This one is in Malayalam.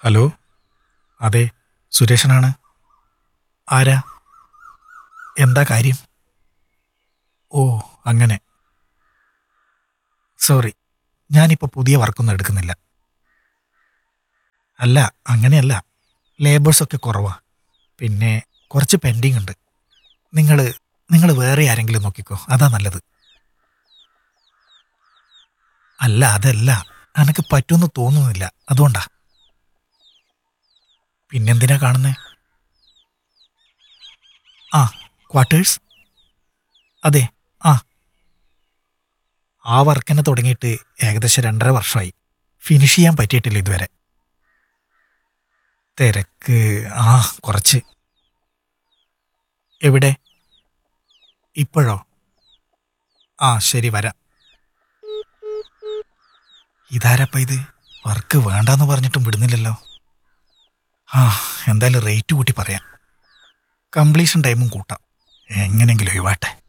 ഹലോ അതെ സുരേഷനാണ് ആരാ എന്താ കാര്യം ഓ അങ്ങനെ സോറി ഞാനിപ്പോൾ പുതിയ വർക്കൊന്നും എടുക്കുന്നില്ല അല്ല അങ്ങനെയല്ല ലേബേഴ്സൊക്കെ കുറവാ പിന്നെ കുറച്ച് പെൻഡിങ് ഉണ്ട് നിങ്ങൾ നിങ്ങൾ വേറെ ആരെങ്കിലും നോക്കിക്കോ അതാ നല്ലത് അല്ല അതല്ല എനക്ക് പറ്റുമെന്ന് തോന്നുന്നില്ല അതുകൊണ്ടാ പിന്നെന്തിനാ കാണുന്നേ ആ ക്വാർട്ടേഴ്സ് അതെ ആ ആ വർക്കിനെ തുടങ്ങിയിട്ട് ഏകദേശം രണ്ടര വർഷമായി ഫിനിഷ് ചെയ്യാൻ പറ്റിയിട്ടില്ല ഇതുവരെ തിരക്ക് ആ കുറച്ച് എവിടെ ഇപ്പോഴോ ആ ശരി വരാം ഇതാരപ്പ ഇത് വർക്ക് വേണ്ടാന്ന് പറഞ്ഞിട്ടും വിടുന്നില്ലല്ലോ ആ എന്തായാലും റേറ്റ് കൂട്ടി പറയാം കംപ്ലീഷൻ ടൈമും കൂട്ടാം എങ്ങനെങ്കിലും ഒഴിവാട്ടെ